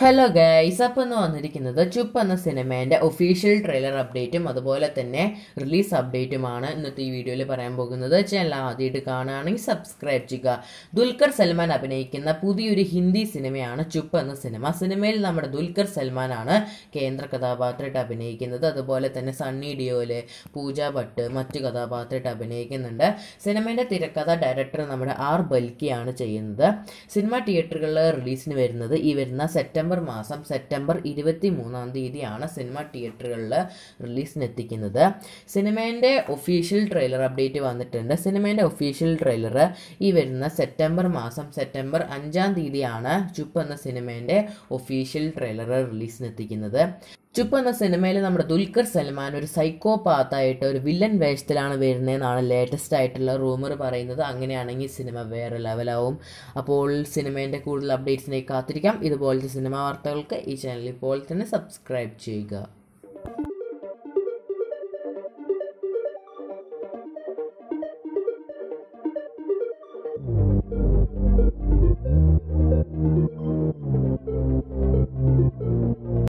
hello guys അപ്പം എന്ന് വന്നിരിക്കുന്നത് ചുപ്പ് എന്ന സിനിമേൻ്റെ ഒഫീഷ്യൽ ട്രെയിലർ അപ്ഡേറ്റും അതുപോലെ തന്നെ റിലീസ് അപ്ഡേറ്റുമാണ് ഇന്നത്തെ ഈ വീഡിയോയിൽ പറയാൻ പോകുന്നത് ചാനൽ ആദ്യമായിട്ട് കാണുകയാണെങ്കിൽ സബ്സ്ക്രൈബ് ചെയ്യുക ദുൽഖർ സൽമാൻ അഭിനയിക്കുന്ന പുതിയൊരു ഹിന്ദി സിനിമയാണ് ചുപ്പ് എന്ന സിനിമ സിനിമയിൽ നമ്മുടെ ദുൽഖർ സൽമാനാണ് കേന്ദ്ര കഥാപാത്രമായിട്ട് അഭിനയിക്കുന്നത് അതുപോലെ തന്നെ സണ്ണി ഡിയോല് പൂജ ഭട്ട് മറ്റു കഥാപാത്രമായിട്ട് അഭിനയിക്കുന്നുണ്ട് സിനിമേൻ്റെ തിരക്കഥ ഡയറക്ടർ നമ്മുടെ ആർ ബൽക്കിയാണ് ചെയ്യുന്നത് സിനിമ തിയേറ്ററുകളിൽ റിലീസിന് വരുന്നത് ഈ വരുന്ന സെപ്റ്റംബർ മാസം സെപ്റ്റംബർ ഇരുപത്തി മൂന്നാം തീയതിയാണ് സിനിമ തിയേറ്ററുകളിൽ റിലീസിന് എത്തിക്കുന്നത് സിനിമേൻ്റെ ഒഫീഷ്യൽ ട്രെയിലർ അപ്ഡേറ്റ് വന്നിട്ടുണ്ട് സിനിമേൻ്റെ ഒഫീഷ്യൽ ട്രെയിലർ ഈ വരുന്ന സെപ്റ്റംബർ മാസം സെപ്റ്റംബർ അഞ്ചാം തീയതിയാണ് ചുപ്പ് എന്ന സിനിമേൻ്റെ ഒഫീഷ്യൽ ട്രെയിലർ റിലീസിന് എത്തിക്കുന്നത് ചുപ്പ് എന്ന സിനിമയിൽ നമ്മുടെ ദുൽഖർ സൽമാൻ ഒരു സൈക്കോപാത്തായിട്ട് ഒരു വില്ലൻ വേഷത്തിലാണ് വരുന്നതെന്നാണ് ലേറ്റസ്റ്റ് ആയിട്ടുള്ള റൂമർ പറയുന്നത് അങ്ങനെയാണെങ്കിൽ സിനിമ വേറെ ലെവലാവും അപ്പോൾ സിനിമേൻ്റെ കൂടുതൽ അപ്ഡേറ്റ്സിനെ കാത്തിരിക്കാം ഇതുപോലത്തെ സിനിമാ വാർത്തകൾക്ക് ഈ ചാനൽ ഇപ്പോൾ തന്നെ സബ്സ്ക്രൈബ് ചെയ്യുക